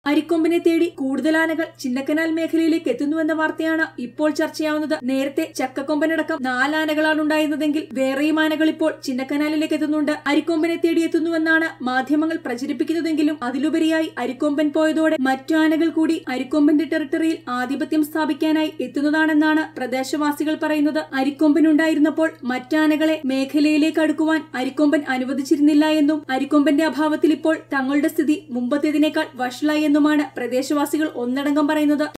അരിക്കൊമ്പനെ തേടി കൂടുതൽ ആനകൾ ചിന്നക്കനാൽ മേഖലയിലേക്ക് എത്തുന്നുവെന്ന വാർത്തയാണ് ഇപ്പോൾ ചർച്ചയാവുന്നത് നേരത്തെ ചക്കക്കൊമ്പനടക്കം നാലാനകളാണ് ഉണ്ടായിരുന്നതെങ്കിൽ വേറെയും ആനകൾ ഇപ്പോൾ ചിന്നക്കനാലിലേക്ക് എത്തുന്നുണ്ട് അരിക്കൊമ്പനെ തേടി എത്തുന്നുവെന്നാണ് മാധ്യമങ്ങൾ പ്രചരിപ്പിക്കുന്നതെങ്കിലും അതിലുപരിയായി അരിക്കൊമ്പൻ പോയതോടെ മറ്റു ആനകൾ കൂടി അരിക്കൊമ്പന്റെ ടെറിട്ടറിയിൽ ആധിപത്യം സ്ഥാപിക്കാനായി എത്തുന്നതാണെന്നാണ് പ്രദേശവാസികൾ പറയുന്നത് അരിക്കൊമ്പൻ ഉണ്ടായിരുന്നപ്പോൾ മറ്റാനകളെ മേഖലയിലേക്ക് അടുക്കുവാൻ അരിക്കൊമ്പൻ അനുവദിച്ചിരുന്നില്ല എന്നും അരിക്കൊമ്പന്റെ അഭാവത്തിൽ ഇപ്പോൾ തങ്ങളുടെ സ്ഥിതി മുമ്പത്തേതിനേക്കാൾ വഷളായി എന്നുമാണ് പ്രദേശവാസികൾ ഒന്നടങ്കം പറയുന്നത്